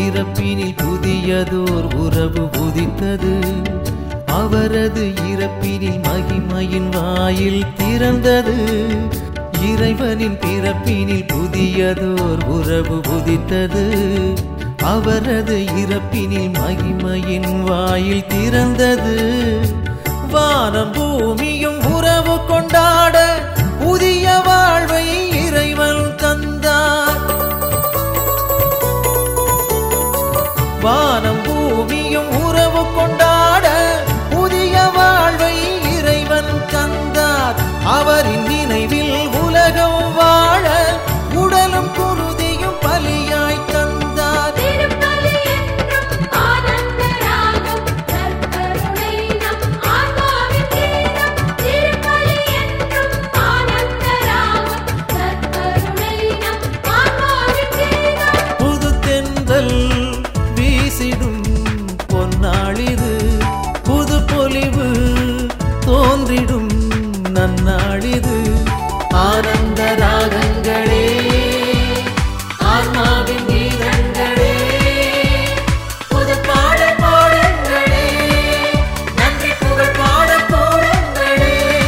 இறப்பினில் புதியதோர் உறவு உதித்தது அவரது இறப்பினில் மகிமையின் வாயில் திறந்தது இறைவனின் பிறப்பினில் புதியதோர் உறவு உதித்தது அவரது இறப்பினில் மகிமையின் வாயில் திறந்தது வானம் பூமியும் உறவு கொண்டாட புதிய வாழ்வை இறைவன் தந்தார் வானம் பூமியும் உறவு கொண்டாட புதிய வாழ்வை இறைவன் தந்தார் அவரின் நினைவில் உலகம் வாழ உடலும் குருதியும் பலியாய் தந்தார் திருப்பலி என்றும் ஆனந்த ராகம் நற்கருணை நம் ஆன்மாவின் கீதம் திருப்பலி என்றும் ஆனந்த ராகம் நற்கருணை நம் ஆன்மாவின் கீதம் புது தென்றல் வீசிடும் பொன்னாளிது புது பொலிவு தோன்றிடும் நன்னாளிது ஆனந்த ராகங்களே ஆன்மாவின் கீதங்களே புது பாடல் பாடுங்களே நன்றி புகழ் பாடல் போடுங்களே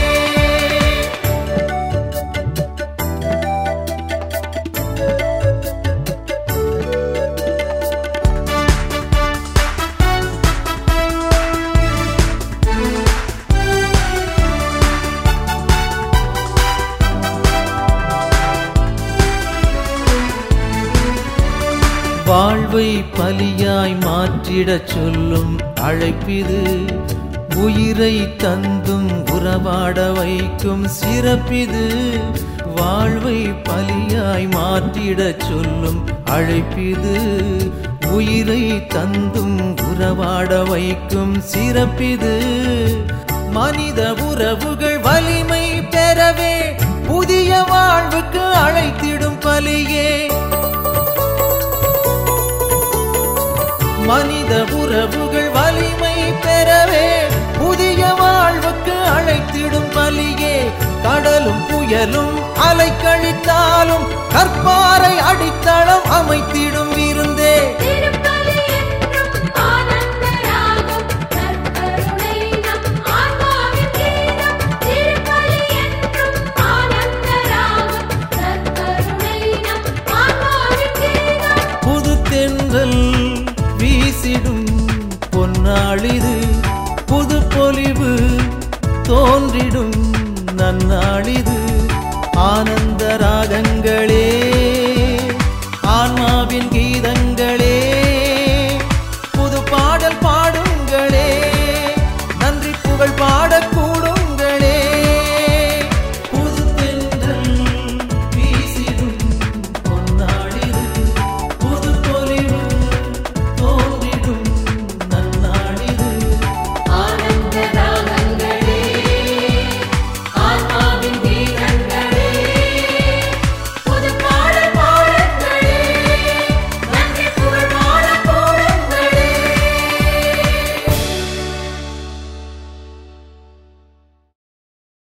வாழ்வை பலியாய் மாற்றிடச் சொல்லும் அழைப்பிது உயிரை தந்தும் உறவாட வைக்கும் சிறப்பிது வாழ்வை பலியாய் மாற்றிடச் சொல்லும் அழைப்பிது உயிரை தந்தும் உறவாட வைக்கும் சிறப்பிது மனித உறவுகள் வலிமை பெறவே புதிய வாழ்வுக்கு அழைத்திடும் பலியே மனித உறவுகள் வலிமை பெறவே புதிய வாழ்வுக்கு அழைத்திடும் பலியே கடலும் புயலும் அலைக்கழித்தாலும் கற்பாறை அடித்தளம் அமைத்திடும் விருந்தே திருப்பலி என்றும் ஆனந்த ராகம் நற்கருணை நம் ஆன்மாவின் கீதம் திருப்பலி என்றும் ஆனந்த ராகம் நற்கருணை நம் ஆன்மாவின் கீதம் புது தென்றல் வீசிடும் பொன்னாளிது